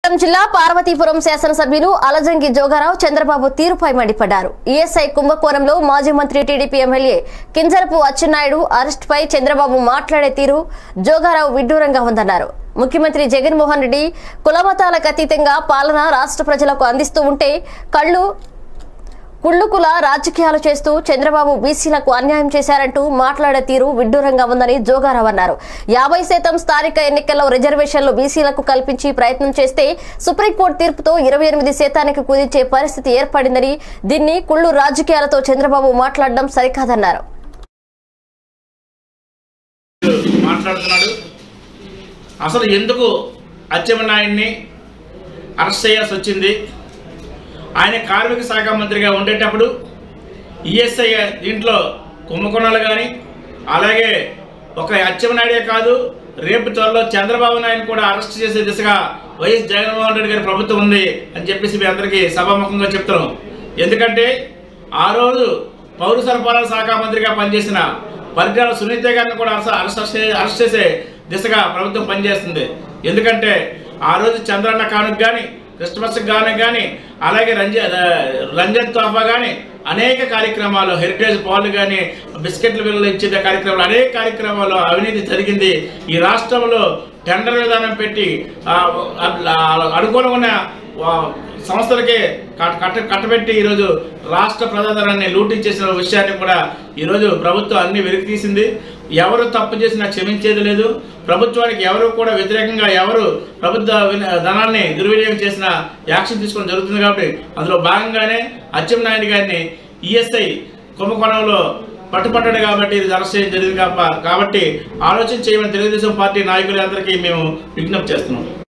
శ్రీకాకుళం జిల్లా పార్వతీపురం శాసనసభ్యులు అలజంగి జోగారావు చంద్రబాబు తీరుపై మండిపడ్డారు ఈఎస్ఐ కుంభకోణంలో మాజీ మంత్రి టీడీపీ ఎమ్మెల్యే కింజరపు అచ్చెన్నాయుడు అరెస్టుపై చంద్రబాబు మాట్లాడే తీరు జోగారావు విడ్డూరంగా ఉందన్నారు ముఖ్యమంత్రి జగన్మోహన్ రెడ్డి కులమతాలకు అతీతంగా పాలన రాష్ట్ర ప్రజలకు అందిస్తూ ఉంటే కళ్ళు కుళ్ళుకుల రాజకీయాలు చేస్తూ చంద్రబాబు బీసీలకు అన్యాయం చేశారంటూ మాట్లాడే తీరు విడ్డూరంగా ఉందని జోగారావు అన్నారు యాభై శాతం స్థానిక ఎన్నికల్లో రిజర్వేషన్లు బీసీలకు కల్పించి ప్రయత్నం చేస్తే సుప్రీంకోర్టు తీర్పుతో ఇరవై ఎనిమిది శాతానికి కుదించే పరిస్థితి ఏర్పడిందని దీన్ని కుళ్ళు రాజకీయాలతో చంద్రబాబు మాట్లాడడం సరికాదన్నారు మాట్లాడుతున్నాడు అసలు ఎందుకు అచ్చెన్నాయుడిని అరెస్ట్ చేయాల్సి వచ్చింది ఆయన కార్మిక శాఖ మంత్రిగా ఉండేటప్పుడు ఈఎస్ఐ దీంట్లో కుంభకోణాలు కానీ అలాగే ఒక అచ్చెన్నాయుడే కాదు రేపు త్వరలో చంద్రబాబు నాయుడు కూడా అరెస్ట్ చేసే దిశగా వైఎస్ జగన్మోహన్ రెడ్డి గారి ప్రభుత్వం ఉంది అని చెప్పేసి మీ అందరికీ సభాముఖంగా చెప్తున్నాం ఎందుకంటే ఆ రోజు పౌర సరఫరాల శాఖ మంత్రిగా పనిచేసిన పరిటాల సునీత గారిని కూడా అరెస్ట్ అరెస్ట్ చే- అరెస్ట్ చేసే దిశగా ప్రభుత్వం పనిచేస్తుంది ఎందుకంటే ఆ రోజు చంద్రన్న కానుక కానీ క్రిస్మస్ గాను కానీ అలాగే రంజ రంజన్ తోఫా కానీ అనేక కార్యక్రమాలు హెరిటేజ్ పాలు కానీ బిస్కెట్లు బిల్లలు ఇచ్చే కార్యక్రమాలు అనేక కార్యక్రమాలు అవినీతి జరిగింది ఈ రాష్ట్రంలో టెండర్ విధానం పెట్టి ఆ, ఆ, అనుకూలంగా ఉన్న ఆ, సంస్థలకే కట్ట కట్ట కట్టబెట్టి ఈరోజు రాష్ట్ర ప్రజాధనాన్ని లూటీ చేసిన విషయాన్ని కూడా ఈరోజు ప్రభుత్వం అన్ని వెలికి తీసింది ఎవరు తప్పు చేసినా క్షమించేది లేదు ప్రభుత్వానికి ఎవరు కూడా వ్యతిరేకంగా ఎవరు ప్రభుత్వ విన- ధనాన్ని దుర్వినియోగం చేసిన యాక్షన్ తీసుకోవడం జరుగుతుంది కాబట్టి అందులో భాగంగానే అచ్చెన్నాయుడు గారిని ఈఎస్ఐ కుంభకోణంలో పట్టుపట్టాడు కాబట్టి ఇది అరెస్ట్ చేయడం జరిగింది కాబ- కాబట్టి ఆలోచన చేయమని తెలుగుదేశం పార్టీ నాయకులందరికీ మేము విజ్ఞప్తి చేస్తున్నాం